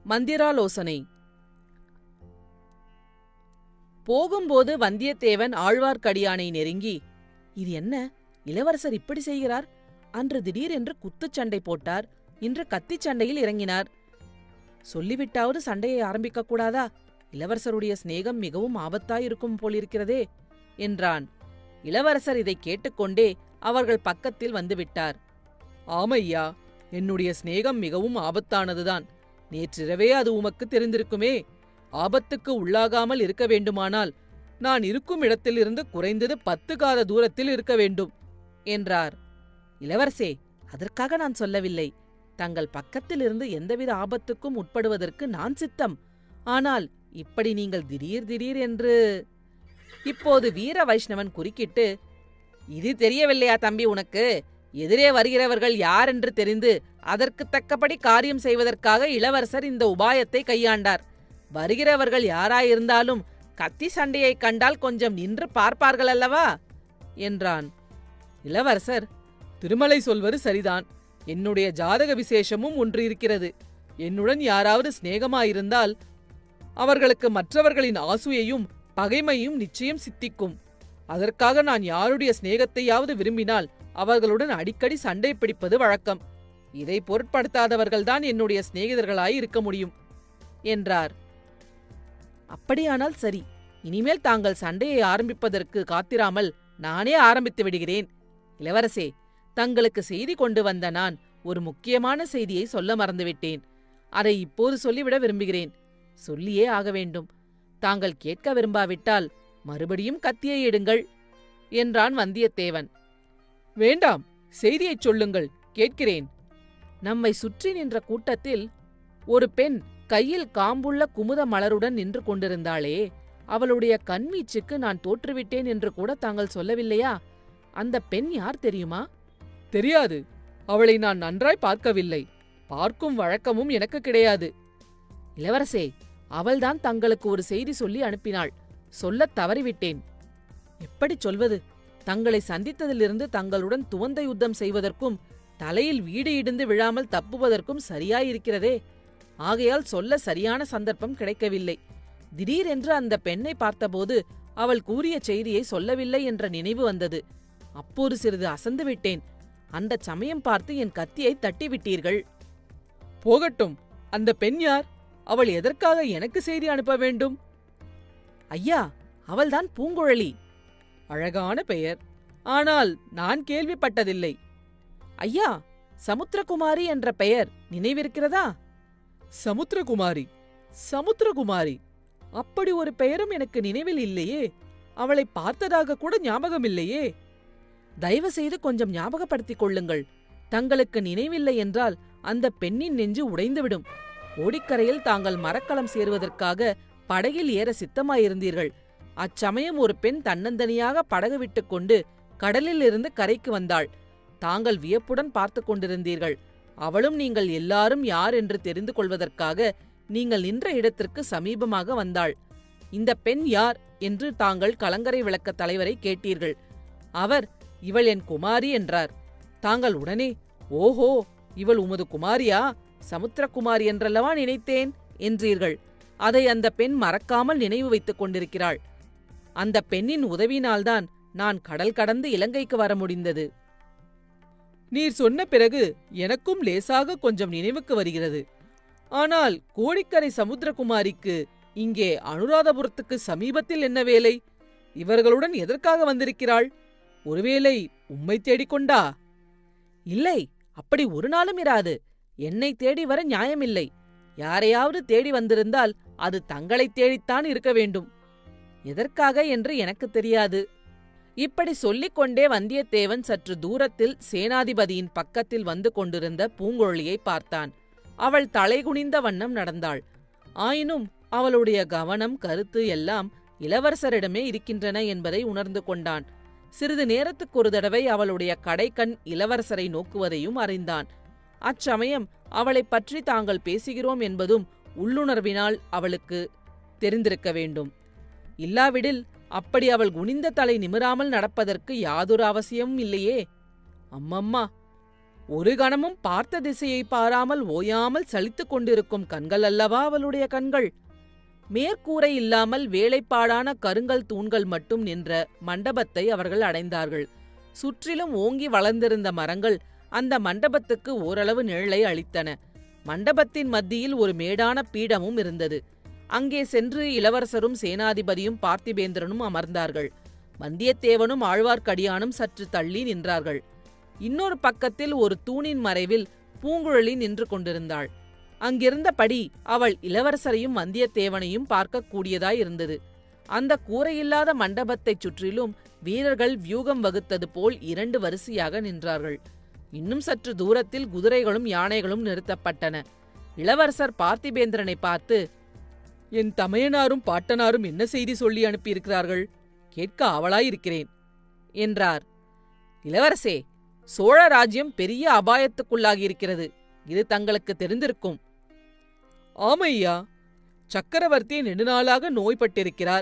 மந்திராலோசனை போகும்போது வந்தியத்தேவன் ஆழ்வார்க்கடியானை நெருங்கி இது என்ன இளவரசர் இப்படி செய்கிறார் அன்று திடீரென்று குத்துச் சண்டை போட்டார் இன்று கத்திச் சண்டையில் இறங்கினார் சொல்லிவிட்டாவது சண்டையை ஆரம்பிக்கக் கூடாதா இளவரசருடைய சிநேகம் மிகவும் ஆபத்தாயிருக்கும் போலிருக்கிறதே என்றான் இளவரசர் இதை கேட்டுக்கொண்டே அவர்கள் பக்கத்தில் வந்துவிட்டார் ஆமையா என்னுடைய சிநேகம் மிகவும் ஆபத்தானதுதான் நேற்றிரவே அது உமக்கு தெரிந்திருக்குமே ஆபத்துக்கு உள்ளாகாமல் இருக்க வேண்டுமானால் நான் இருக்கும் இடத்திலிருந்து குறைந்தது பத்து காத தூரத்தில் இருக்க வேண்டும் என்றார் இளவரசே அதற்காக நான் சொல்லவில்லை தங்கள் பக்கத்திலிருந்து எந்தவித ஆபத்துக்கும் உட்படுவதற்கு நான் சித்தம் ஆனால் இப்படி நீங்கள் திடீர் திடீர் என்று இப்போது வீர வைஷ்ணவன் குறுக்கிட்டு இது தெரியவில்லையா தம்பி உனக்கு எதிரே வருகிறவர்கள் யார் என்று தெரிந்து அதற்கு தக்கபடி காரியம் செய்வதற்காக இளவரசர் இந்த உபாயத்தை கையாண்டார் வருகிறவர்கள் யாராயிருந்தாலும் கத்தி சண்டையைக் கண்டால் கொஞ்சம் நின்று பார்ப்பார்கள் அல்லவா என்றான் இளவரசர் திருமலை சொல்வது சரிதான் என்னுடைய ஜாதக விசேஷமும் ஒன்று இருக்கிறது என்னுடன் யாராவது சிநேகமாயிருந்தால் அவர்களுக்கு மற்றவர்களின் ஆசூயையும் பகைமையும் நிச்சயம் சித்திக்கும் அதற்காக நான் யாருடைய சிநேகத்தையாவது விரும்பினால் அவர்களுடன் அடிக்கடி சண்டை பிடிப்பது வழக்கம் இதை பொருட்படுத்தாதவர்கள்தான் என்னுடைய சிநேகிதர்களாய் இருக்க முடியும் என்றார் அப்படியானால் சரி இனிமேல் தாங்கள் சண்டையை ஆரம்பிப்பதற்கு காத்திராமல் நானே ஆரம்பித்து விடுகிறேன் இளவரசே தங்களுக்கு செய்தி கொண்டு வந்த நான் ஒரு முக்கியமான செய்தியை சொல்ல மறந்துவிட்டேன் அதை இப்போது சொல்லிவிட விரும்புகிறேன் சொல்லியே ஆக வேண்டும் தாங்கள் கேட்க விரும்பாவிட்டால் மறுபடியும் கத்தியை எடுங்கள் என்றான் வந்தியத்தேவன் வேண்டாம் செய்தியைச் சொல்லுங்கள் கேட்கிறேன் நம்மை சுற்றி நின்ற கூட்டத்தில் ஒரு பெண் கையில் காம்புள்ள குமுத மலருடன் நின்று கொண்டிருந்தாளே அவளுடைய கண்வீச்சுக்கு நான் தோற்றுவிட்டேன் என்று கூட தாங்கள் சொல்லவில்லையா அந்த பெண் யார் தெரியுமா தெரியாது அவளை நான் நன்றாய் பார்க்கவில்லை பார்க்கும் வழக்கமும் எனக்கு கிடையாது இளவரசே அவள்தான் தங்களுக்கு ஒரு செய்தி சொல்லி அனுப்பினாள் சொல்லத் தவறிவிட்டேன் எப்படி சொல்வது தங்களை சந்தித்ததிலிருந்து தங்களுடன் துவந்த யுத்தம் செய்வதற்கும் தலையில் வீடு இடிந்து விழாமல் தப்புவதற்கும் சரியாயிருக்கிறதே ஆகையால் சொல்ல சரியான சந்தர்ப்பம் கிடைக்கவில்லை திடீரென்று அந்த பெண்ணை பார்த்தபோது அவள் கூறிய செய்தியை சொல்லவில்லை என்ற நினைவு வந்தது அப்போது சிறிது அசந்து விட்டேன் அந்த சமயம் பார்த்து என் கத்தியை தட்டிவிட்டீர்கள் போகட்டும் அந்த பெண் யார் அவள் எதற்காக எனக்கு செய்தி அனுப்ப வேண்டும் ஐயா அவள்தான் பூங்குழலி அழகான பெயர் ஆனால் நான் கேள்விப்பட்டதில்லை ஐயா சமுத்திரகுமாரி என்ற பெயர் நினைவிருக்கிறதா சமுத்திரகுமாரி சமுத்திரகுமாரி அப்படி ஒரு பெயரும் எனக்கு நினைவில் இல்லையே அவளை பார்த்ததாக கூட ஞாபகம் இல்லையே தயவு செய்து கொஞ்சம் ஞாபகப்படுத்திக் கொள்ளுங்கள் தங்களுக்கு நினைவில்லை என்றால் அந்த பெண்ணின் நெஞ்சு உடைந்துவிடும் கோடிக்கரையில் தாங்கள் மரக்கலம் சேருவதற்காக படகில் ஏற சித்தமாயிருந்தீர்கள் அச்சமயம் ஒரு பெண் தன்னந்தனியாக படகு விட்டுக் கொண்டு கடலில் இருந்து கரைக்கு வந்தாள் தாங்கள் வியப்புடன் பார்த்து கொண்டிருந்தீர்கள் அவளும் நீங்கள் எல்லாரும் யார் என்று தெரிந்து கொள்வதற்காக நீங்கள் நின்ற இடத்திற்கு சமீபமாக வந்தாள் இந்த பெண் யார் என்று தாங்கள் கலங்கரை விளக்க தலைவரை கேட்டீர்கள் அவர் இவள் என் குமாரி என்றார் தாங்கள் உடனே ஓஹோ இவள் உமது குமாரியா சமுத்திரகுமாரி என்றல்லவா நினைத்தேன் என்றீர்கள் அதை அந்த பெண் மறக்காமல் நினைவு வைத்துக் கொண்டிருக்கிறாள் அந்த பெண்ணின் உதவினால்தான் நான் கடல் கடந்து இலங்கைக்கு வர முடிந்தது நீர் சொன்ன பிறகு எனக்கும் லேசாக கொஞ்சம் நினைவுக்கு வருகிறது ஆனால் கோடிக்கரை சமுத்திரகுமாரிக்கு இங்கே அனுராதபுரத்துக்கு சமீபத்தில் என்ன வேலை இவர்களுடன் எதற்காக வந்திருக்கிறாள் ஒருவேளை உம்மை தேடிக்கொண்டா இல்லை அப்படி ஒரு நாளும் இராது என்னை தேடி வர நியாயமில்லை யாரையாவது தேடி வந்திருந்தால் அது தங்களைத் தேடித்தான் இருக்க வேண்டும் எதற்காக என்று எனக்கு தெரியாது இப்படி சொல்லிக் கொண்டே வந்தியத்தேவன் சற்று தூரத்தில் சேனாதிபதியின் பக்கத்தில் வந்து கொண்டிருந்த பூங்குழலியை பார்த்தான் அவள் தலைகுனிந்த வண்ணம் நடந்தாள் ஆயினும் அவளுடைய கவனம் கருத்து எல்லாம் இளவரசரிடமே இருக்கின்றன என்பதை உணர்ந்து கொண்டான் சிறிது நேரத்துக்கு ஒரு தடவை அவளுடைய கடைக்கண் இளவரசரை நோக்குவதையும் அறிந்தான் அச்சமயம் அவளைப் பற்றி தாங்கள் பேசுகிறோம் என்பதும் உள்ளுணர்வினால் அவளுக்கு தெரிந்திருக்க வேண்டும் இல்லாவிடில் அப்படி அவள் குனிந்த தலை நிமிராமல் நடப்பதற்கு யாதொரு அவசியமும் இல்லையே அம்மம்மா ஒரு கணமும் பார்த்த திசையை பாராமல் ஓயாமல் சலித்துக் கொண்டிருக்கும் கண்கள் அல்லவா அவளுடைய கண்கள் மேற்கூரை இல்லாமல் வேலைப்பாடான கருங்கல் தூண்கள் மட்டும் நின்ற மண்டபத்தை அவர்கள் அடைந்தார்கள் சுற்றிலும் ஓங்கி வளர்ந்திருந்த மரங்கள் அந்த மண்டபத்துக்கு ஓரளவு நிழலை அளித்தன மண்டபத்தின் மத்தியில் ஒரு மேடான பீடமும் இருந்தது அங்கே சென்று இளவரசரும் சேனாதிபதியும் பார்த்திபேந்திரனும் அமர்ந்தார்கள் வந்தியத்தேவனும் ஆழ்வார்க்கடியானும் சற்று தள்ளி நின்றார்கள் இன்னொரு பக்கத்தில் ஒரு தூணின் மறைவில் பூங்குழலி நின்று கொண்டிருந்தாள் அங்கிருந்தபடி அவள் இளவரசரையும் வந்தியத்தேவனையும் பார்க்கக்கூடியதாய் இருந்தது அந்த கூரையில்லாத மண்டபத்தைச் சுற்றிலும் வீரர்கள் வியூகம் வகுத்தது போல் இரண்டு வரிசையாக நின்றார்கள் இன்னும் சற்று தூரத்தில் குதிரைகளும் யானைகளும் நிறுத்தப்பட்டன இளவரசர் பார்த்திபேந்திரனை பார்த்து என் தமையனாரும் பாட்டனாரும் என்ன செய்தி சொல்லி அனுப்பியிருக்கிறார்கள் கேட்க ஆவலாயிருக்கிறேன் என்றார் இளவரசே சோழ ராஜ்யம் பெரிய அபாயத்துக்குள்ளாகியிருக்கிறது இது தங்களுக்கு தெரிந்திருக்கும் ஆமையா சக்கரவர்த்தி நெடுநாளாக நோய்பட்டிருக்கிறார்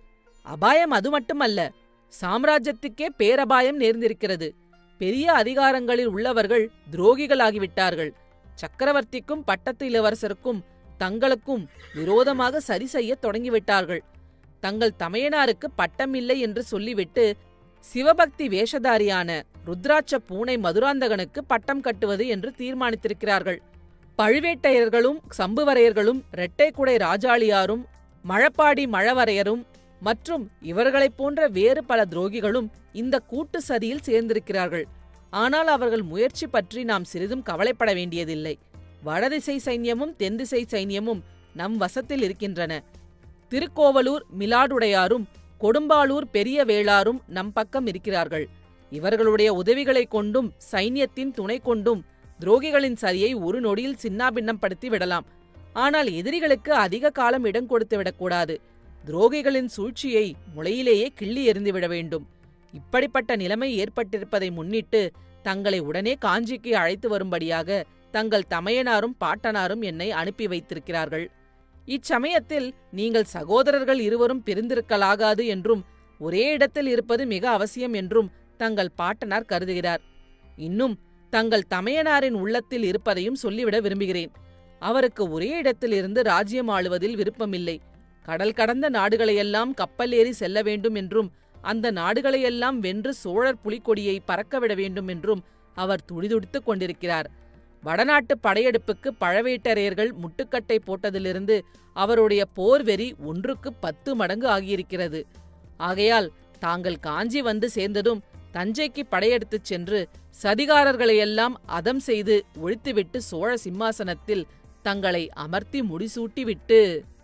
அபாயம் அது மட்டுமல்ல சாம்ராஜ்யத்துக்கே பேரபாயம் நேர்ந்திருக்கிறது பெரிய அதிகாரங்களில் உள்ளவர்கள் துரோகிகளாகிவிட்டார்கள் சக்கரவர்த்திக்கும் பட்டத்து இளவரசருக்கும் தங்களுக்கும் விரோதமாக சரி செய்யத் தொடங்கிவிட்டார்கள் தங்கள் தமையனாருக்கு பட்டம் இல்லை என்று சொல்லிவிட்டு சிவபக்தி வேஷதாரியான ருத்ராட்ச பூனை மதுராந்தகனுக்கு பட்டம் கட்டுவது என்று தீர்மானித்திருக்கிறார்கள் பழுவேட்டையர்களும் சம்புவரையர்களும் இரட்டைக்குடை ராஜாளியாரும் மழப்பாடி மழவரையரும் மற்றும் இவர்களைப் போன்ற வேறு பல துரோகிகளும் இந்த கூட்டு சதியில் சேர்ந்திருக்கிறார்கள் ஆனால் அவர்கள் முயற்சி பற்றி நாம் சிறிதும் கவலைப்பட வேண்டியதில்லை வடதிசை சைன்யமும் தென்திசை சைன்யமும் நம் வசத்தில் இருக்கின்றன திருக்கோவலூர் மிலாடுடையாரும் கொடும்பாளூர் பெரிய வேளாரும் நம் பக்கம் இருக்கிறார்கள் இவர்களுடைய உதவிகளைக் கொண்டும் சைன்யத்தின் துணை கொண்டும் துரோகிகளின் சரியை ஒரு நொடியில் சின்னாபின்னம் படுத்தி விடலாம் ஆனால் எதிரிகளுக்கு அதிக காலம் இடம் கொடுத்து விடக்கூடாது துரோகிகளின் சூழ்ச்சியை முளையிலேயே கிள்ளி எறிந்து விட வேண்டும் இப்படிப்பட்ட நிலைமை ஏற்பட்டிருப்பதை முன்னிட்டு தங்களை உடனே காஞ்சிக்கு அழைத்து வரும்படியாக தங்கள் தமையனாரும் பாட்டனாரும் என்னை அனுப்பி வைத்திருக்கிறார்கள் இச்சமயத்தில் நீங்கள் சகோதரர்கள் இருவரும் பிரிந்திருக்கலாகாது என்றும் ஒரே இடத்தில் இருப்பது மிக அவசியம் என்றும் தங்கள் பாட்டனார் கருதுகிறார் இன்னும் தங்கள் தமையனாரின் உள்ளத்தில் இருப்பதையும் சொல்லிவிட விரும்புகிறேன் அவருக்கு ஒரே இடத்தில் இருந்து ராஜ்யம் ஆளுவதில் விருப்பமில்லை கடல் கடந்த நாடுகளையெல்லாம் கப்பல் ஏறி செல்ல வேண்டும் என்றும் அந்த நாடுகளையெல்லாம் வென்று சோழர் புலிக்கொடியை பறக்கவிட வேண்டும் என்றும் அவர் துடிதுடித்துக் கொண்டிருக்கிறார் வடநாட்டு படையெடுப்புக்கு பழவேட்டரையர்கள் முட்டுக்கட்டை போட்டதிலிருந்து அவருடைய போர் வெறி ஒன்றுக்கு பத்து மடங்கு ஆகியிருக்கிறது ஆகையால் தாங்கள் காஞ்சி வந்து சேர்ந்ததும் தஞ்சைக்கு படையெடுத்துச் சென்று சதிகாரர்களையெல்லாம் அதம் செய்து ஒழித்துவிட்டு சோழ சிம்மாசனத்தில் தங்களை அமர்த்தி முடிசூட்டிவிட்டு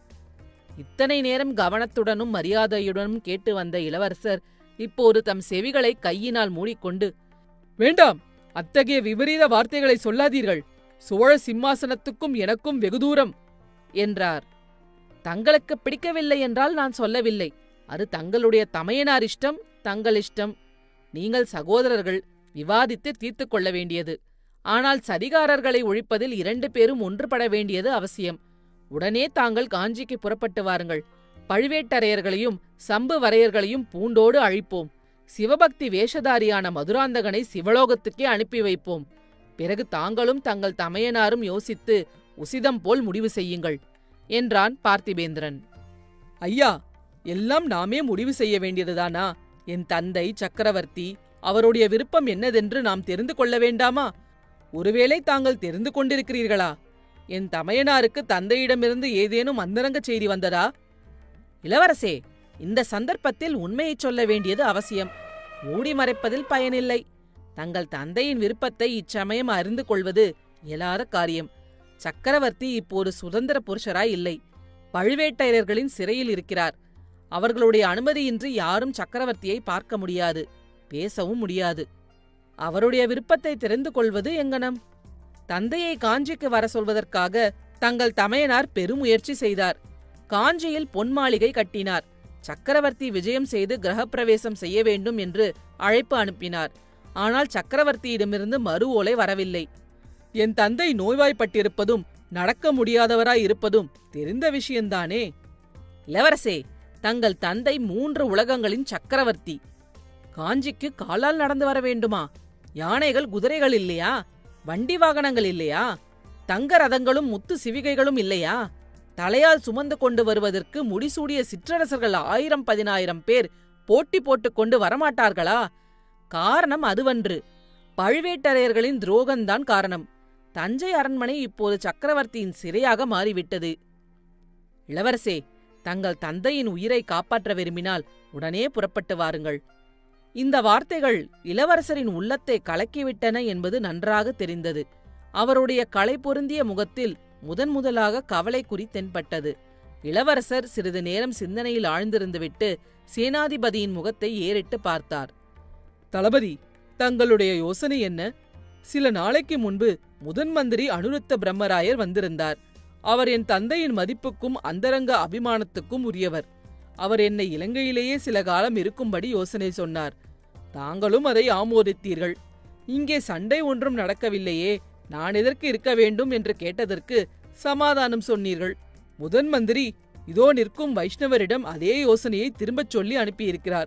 இத்தனை நேரம் கவனத்துடனும் மரியாதையுடனும் கேட்டு வந்த இளவரசர் இப்போது தம் செவிகளை கையினால் மூடிக்கொண்டு வேண்டாம் அத்தகைய விபரீத வார்த்தைகளை சொல்லாதீர்கள் சோழ சிம்மாசனத்துக்கும் எனக்கும் வெகு தூரம் என்றார் தங்களுக்கு பிடிக்கவில்லை என்றால் நான் சொல்லவில்லை அது தங்களுடைய தமையனார் இஷ்டம் தங்கள் இஷ்டம் நீங்கள் சகோதரர்கள் விவாதித்து தீர்த்து கொள்ள வேண்டியது ஆனால் சதிகாரர்களை ஒழிப்பதில் இரண்டு பேரும் ஒன்றுபட வேண்டியது அவசியம் உடனே தாங்கள் காஞ்சிக்கு புறப்பட்டு வாருங்கள் பழுவேட்டரையர்களையும் சம்பு வரையர்களையும் பூண்டோடு அழிப்போம் சிவபக்தி வேஷதாரியான மதுராந்தகனை சிவலோகத்துக்கே அனுப்பி வைப்போம் பிறகு தாங்களும் தங்கள் தமையனாரும் யோசித்து உசிதம் போல் முடிவு செய்யுங்கள் என்றான் பார்த்திபேந்திரன் ஐயா எல்லாம் நாமே முடிவு செய்ய வேண்டியதுதானா என் தந்தை சக்கரவர்த்தி அவருடைய விருப்பம் என்னதென்று நாம் தெரிந்து கொள்ள வேண்டாமா ஒருவேளை தாங்கள் தெரிந்து கொண்டிருக்கிறீர்களா என் தமையனாருக்கு தந்தையிடமிருந்து ஏதேனும் அந்தரங்க செய்தி வந்ததா இளவரசே இந்த சந்தர்ப்பத்தில் உண்மையைச் சொல்ல வேண்டியது அவசியம் மூடி மறைப்பதில் பயனில்லை தங்கள் தந்தையின் விருப்பத்தை இச்சமயம் அறிந்து கொள்வது இயலாத காரியம் சக்கரவர்த்தி இப்போது சுதந்திர புருஷராய் இல்லை பழுவேட்டையர்களின் சிறையில் இருக்கிறார் அவர்களுடைய அனுமதியின்றி யாரும் சக்கரவர்த்தியை பார்க்க முடியாது பேசவும் முடியாது அவருடைய விருப்பத்தை தெரிந்து கொள்வது எங்கனம் தந்தையை காஞ்சிக்கு வர சொல்வதற்காக தங்கள் தமையனார் பெருமுயற்சி செய்தார் காஞ்சியில் பொன் மாளிகை கட்டினார் சக்கரவர்த்தி விஜயம் செய்து கிரகப்பிரவேசம் செய்ய வேண்டும் என்று அழைப்பு அனுப்பினார் ஆனால் சக்கரவர்த்தியிடமிருந்து மறு ஓலை வரவில்லை என் தந்தை நோய்வாய்ப்பட்டிருப்பதும் நடக்க முடியாதவராய் இருப்பதும் தெரிந்த விஷயம்தானே இளவரசே தங்கள் தந்தை மூன்று உலகங்களின் சக்கரவர்த்தி காஞ்சிக்கு காலால் நடந்து வர வேண்டுமா யானைகள் குதிரைகள் இல்லையா வண்டி வாகனங்கள் இல்லையா தங்க ரதங்களும் முத்து சிவிகைகளும் இல்லையா தலையால் சுமந்து கொண்டு வருவதற்கு முடிசூடிய சிற்றரசர்கள் ஆயிரம் பதினாயிரம் பேர் போட்டி போட்டுக் கொண்டு வரமாட்டார்களா காரணம் அதுவன்று பழுவேட்டரையர்களின் துரோகம்தான் காரணம் தஞ்சை அரண்மனை இப்போது சக்கரவர்த்தியின் சிறையாக மாறிவிட்டது இளவரசே தங்கள் தந்தையின் உயிரை காப்பாற்ற விரும்பினால் உடனே புறப்பட்டு வாருங்கள் இந்த வார்த்தைகள் இளவரசரின் உள்ளத்தை கலக்கிவிட்டன என்பது நன்றாக தெரிந்தது அவருடைய களை பொருந்திய முகத்தில் முதன் முதலாக கவலை குறி தென்பட்டது இளவரசர் சிறிது நேரம் சிந்தனையில் ஆழ்ந்திருந்துவிட்டு சேனாதிபதியின் முகத்தை ஏறிட்டு பார்த்தார் தளபதி தங்களுடைய யோசனை என்ன சில நாளைக்கு முன்பு முதன் மந்திரி அனுருத்த பிரம்மராயர் வந்திருந்தார் அவர் என் தந்தையின் மதிப்புக்கும் அந்தரங்க அபிமானத்துக்கும் உரியவர் அவர் என்னை இலங்கையிலேயே சில காலம் இருக்கும்படி யோசனை சொன்னார் தாங்களும் அதை ஆமோதித்தீர்கள் இங்கே சண்டை ஒன்றும் நடக்கவில்லையே நான் எதற்கு இருக்க வேண்டும் என்று கேட்டதற்கு சமாதானம் சொன்னீர்கள் முதன் மந்திரி இதோ நிற்கும் வைஷ்ணவரிடம் அதே யோசனையை திரும்பச் சொல்லி அனுப்பியிருக்கிறார்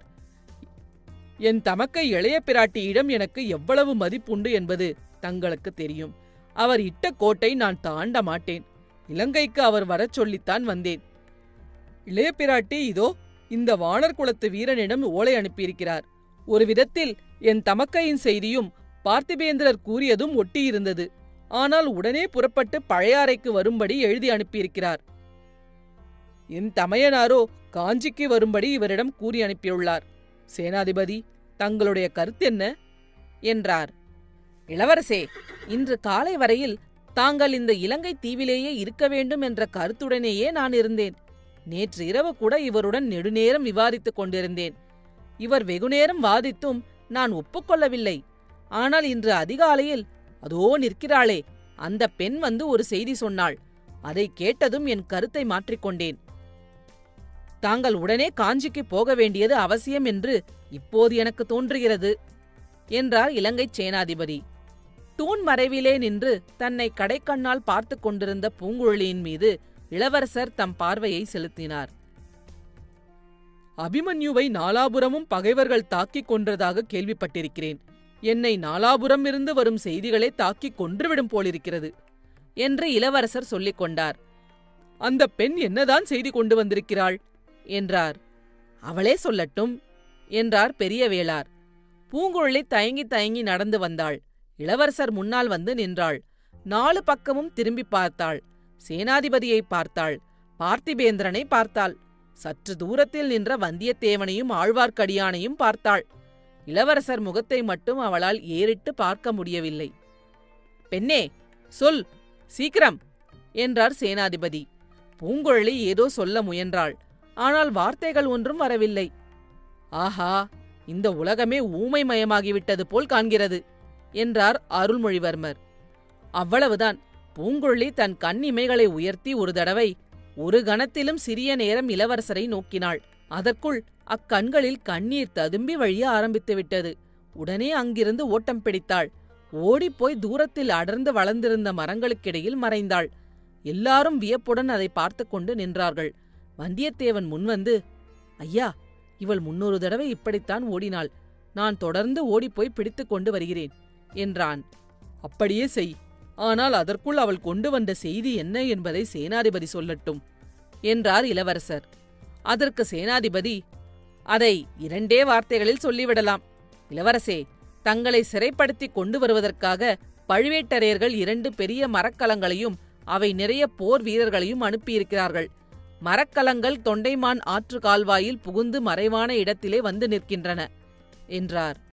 என் தமக்கை இளைய பிராட்டியிடம் எனக்கு எவ்வளவு மதிப்புண்டு என்பது தங்களுக்கு தெரியும் அவர் இட்ட கோட்டை நான் தாண்ட மாட்டேன் இலங்கைக்கு அவர் வரச் சொல்லித்தான் வந்தேன் இளைய பிராட்டி இதோ இந்த வானர் குலத்து வீரனிடம் ஓலை அனுப்பியிருக்கிறார் ஒரு விதத்தில் என் தமக்கையின் செய்தியும் பார்த்திபேந்திரர் கூறியதும் ஒட்டியிருந்தது ஆனால் உடனே புறப்பட்டு பழையாறைக்கு வரும்படி எழுதி அனுப்பியிருக்கிறார் என் தமையனாரோ காஞ்சிக்கு வரும்படி இவரிடம் கூறி அனுப்பியுள்ளார் சேனாதிபதி தங்களுடைய கருத்து என்ன என்றார் இளவரசே இன்று காலை வரையில் தாங்கள் இந்த இலங்கை தீவிலேயே இருக்க வேண்டும் என்ற கருத்துடனேயே நான் இருந்தேன் நேற்று இரவு கூட இவருடன் நெடுநேரம் விவாதித்துக் கொண்டிருந்தேன் இவர் வெகுநேரம் வாதித்தும் நான் ஒப்புக்கொள்ளவில்லை ஆனால் இன்று அதிகாலையில் அதோ நிற்கிறாளே அந்த பெண் வந்து ஒரு செய்தி சொன்னாள் அதை கேட்டதும் என் கருத்தை மாற்றிக்கொண்டேன் தாங்கள் உடனே காஞ்சிக்கு போக வேண்டியது அவசியம் என்று இப்போது எனக்கு தோன்றுகிறது என்றார் இலங்கைச் சேனாதிபதி தூண் மறைவிலே நின்று தன்னை கடைக்கண்ணால் பார்த்துக் கொண்டிருந்த பூங்குழலியின் மீது இளவரசர் தம் பார்வையை செலுத்தினார் அபிமன்யுவை நாலாபுரமும் பகைவர்கள் தாக்கிக் கொன்றதாக கேள்விப்பட்டிருக்கிறேன் என்னை நாலாபுரம் இருந்து வரும் செய்திகளை தாக்கிக் கொன்றுவிடும் போலிருக்கிறது என்று இளவரசர் சொல்லிக் கொண்டார் அந்த பெண் என்னதான் செய்தி கொண்டு வந்திருக்கிறாள் என்றார் அவளே சொல்லட்டும் என்றார் பெரிய வேளார் பூங்குழலி தயங்கி தயங்கி நடந்து வந்தாள் இளவரசர் முன்னால் வந்து நின்றாள் நாலு பக்கமும் திரும்பி பார்த்தாள் சேனாதிபதியை பார்த்தாள் பார்த்திபேந்திரனை பார்த்தாள் சற்று தூரத்தில் நின்ற வந்தியத்தேவனையும் ஆழ்வார்க்கடியானையும் பார்த்தாள் இளவரசர் முகத்தை மட்டும் அவளால் ஏறிட்டு பார்க்க முடியவில்லை பெண்ணே சொல் சீக்கிரம் என்றார் சேனாதிபதி பூங்குழலி ஏதோ சொல்ல முயன்றாள் ஆனால் வார்த்தைகள் ஒன்றும் வரவில்லை ஆஹா இந்த உலகமே ஊமை மயமாகிவிட்டது போல் காண்கிறது என்றார் அருள்மொழிவர்மர் அவ்வளவுதான் பூங்குழலி தன் கண் இமைகளை உயர்த்தி ஒரு தடவை ஒரு கணத்திலும் சிறிய நேரம் இளவரசரை நோக்கினாள் அதற்குள் அக்கண்களில் கண்ணீர் ததும்பி வழிய ஆரம்பித்துவிட்டது உடனே அங்கிருந்து ஓட்டம் பிடித்தாள் ஓடிப்போய் தூரத்தில் அடர்ந்து வளர்ந்திருந்த மரங்களுக்கிடையில் மறைந்தாள் எல்லாரும் வியப்புடன் அதை பார்த்து கொண்டு நின்றார்கள் வந்தியத்தேவன் முன்வந்து ஐயா இவள் முன்னொரு தடவை இப்படித்தான் ஓடினாள் நான் தொடர்ந்து ஓடிப்போய் பிடித்துக் கொண்டு வருகிறேன் என்றான் அப்படியே செய் ஆனால் அதற்குள் அவள் கொண்டு வந்த செய்தி என்ன என்பதை சேனாதிபதி சொல்லட்டும் என்றார் இளவரசர் அதற்கு சேனாதிபதி அதை இரண்டே வார்த்தைகளில் சொல்லிவிடலாம் இளவரசே தங்களை சிறைப்படுத்திக் கொண்டு வருவதற்காக பழுவேட்டரையர்கள் இரண்டு பெரிய மரக்கலங்களையும் அவை நிறைய போர் வீரர்களையும் அனுப்பியிருக்கிறார்கள் மரக்கலங்கள் தொண்டைமான் ஆற்று கால்வாயில் புகுந்து மறைவான இடத்திலே வந்து நிற்கின்றன என்றார்